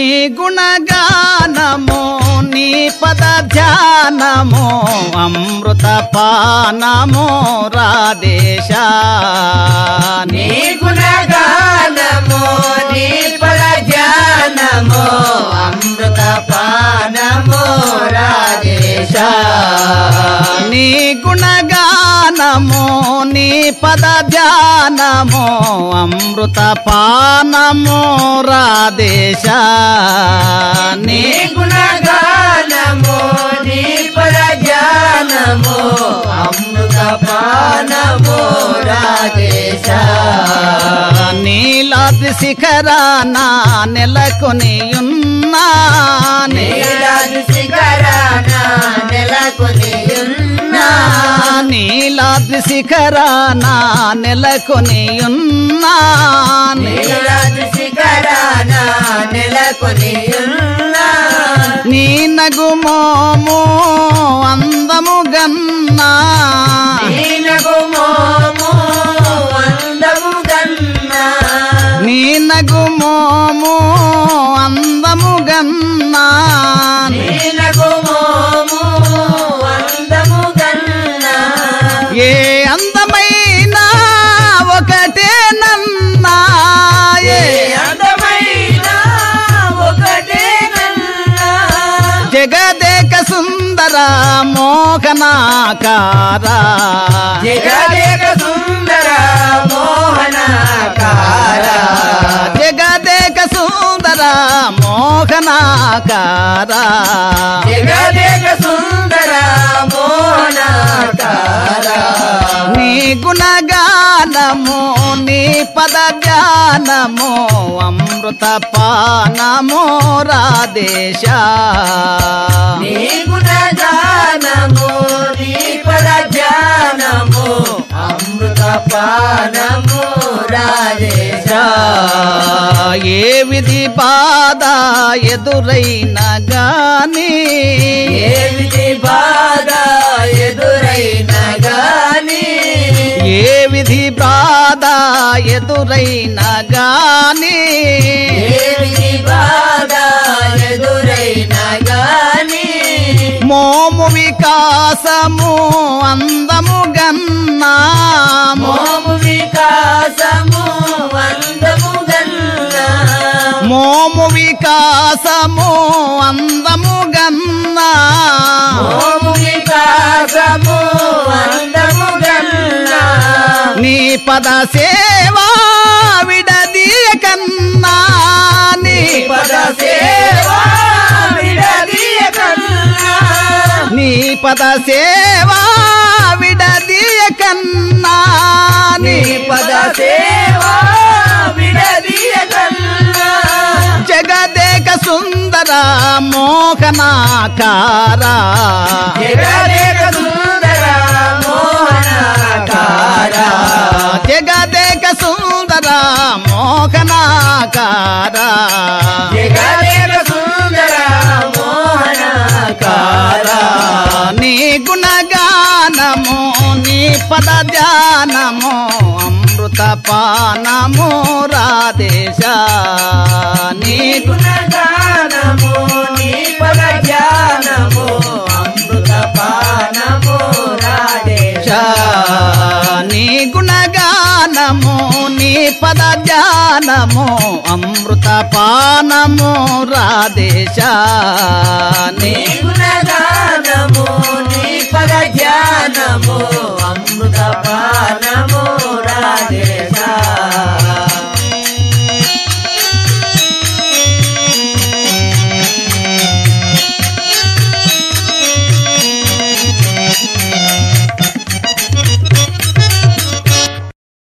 గుణగానము నీ పద ధ్యానము అమృత పానము రాధేశ నీ గుణగానము నీ పద ధ్యానము అమృత పానము రాజేశ నీ గుణగానము నీ పద ధ్యానము అమృత పానము రాధేశ నీ నీ గుణగానము నీ పద ధ్యానము అమృత పానము రాజేశ నీలాద్రి శిఖరాన నెలకొని ఉన్నా నీలాది శిఖరాన నెలకొని ఉన్నా నీలాద్రి శిఖరాన నెలకొని ఉన్నా నీలాది శిఖరాన నెలకొని ఉన్నా నీ నగుమోము అందము గన్నా నీనగు మోము అందము గన్నా నీ నగుమోము అందము గన్నా నీనగు మోము అందము గన్నా ఏ అందమైన ఒకటే నన్నా ఏ ఏ అందమైన ఒకటే నన్నా జగదేక సుందర మోహనాకారా జగదేక సుందర మోహనాకార జగదేక సుందర మోహనాకారా జగదేక సుందర మోహనాకార నీ గుణగానము నీ పద జ్ఞానము అమృత పానము రాధేశ నీ గుణగానము నీ పద ధ్యానము అమృత పానము రాజేశ ఏ విధి బాధ ఎదురైన గాని ఏ విధి బాధ ఎదురైన గాని ఏ విధి బాధ ఎదురైన గాని ఏ విధి బాధ ఎదురైన గాని మోము వికాసము అందము గన్నా మోము వికాసము అందము గన్నా మోము వికాసము అందము గన్నా మోము వికాసము అందము గన్నా నీ పద సేవా విడదీయ కన్నా నీ పద సేవా విడదీయ కన్నా నీ పద సేవా విడదీయ కన్నా నీ నీ పద సేవా విడదీయ కన్నా జగదేక సుందర మోహనాకారా జగదేక సుందర మోహనాకార జగదేక సుందర మోహనాకారా జగదేక సుందర మోహనాకార నీ గుణగానము నీ పద ధ్యానము అమృత పానము రాధేశ నీ గుణగానము నీ పద ధ్యానము అమృత పానము రాజేశ నీ గుణగానము నీ పద ధ్యానము అమృత పానము రాధేశ నీ నీ గుణగానము